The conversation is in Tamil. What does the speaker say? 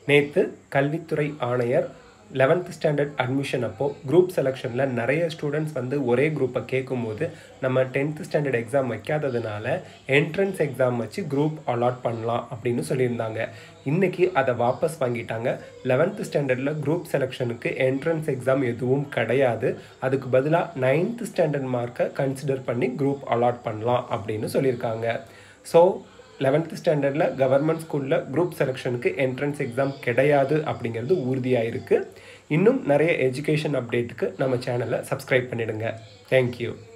நேற்று கல்வித்துறை ஆணையர் லெவன்த் ஸ்டாண்டர்ட் அட்மிஷன் அப்போது குரூப் செலெக்ஷனில் நிறைய ஸ்டூடெண்ட்ஸ் வந்து ஒரே குரூப்பை கேட்கும்போது நம்ம டென்த்து ஸ்டாண்டர்ட் எக்ஸாம் வைக்காததுனால என்ட்ரன்ஸ் எக்ஸாம் வச்சு குரூப் அலாட் பண்ணலாம் அப்படின்னு சொல்லியிருந்தாங்க இன்றைக்கி அதை வாபஸ் வாங்கிட்டாங்க லெவன்த்து ஸ்டாண்டர்டில் குரூப் செலெக்ஷனுக்கு என்ட்ரன்ஸ் எக்ஸாம் எதுவும் கிடையாது அதுக்கு பதிலாக நைன்த்து ஸ்டாண்டர்ட் மார்க்கை கன்சிடர் பண்ணி குரூப் அலாட் பண்ணலாம் அப்படின்னு சொல்லியிருக்காங்க ஸோ லெவன்த்து ஸ்டாண்டர்டில் கவர்மெண்ட் ஸ்கூலில் குரூப் செலெக்ஷனுக்கு என்ட்ரன்ஸ் எக்ஸாம் கிடையாது அப்படிங்கிறது உறுதியாக இருக்குது இன்னும் நிறைய எஜுகேஷன் அப்டேட்டுக்கு நம்ம சேனலை சப்ஸ்கிரைப் பண்ணிடுங்க தேங்க்யூ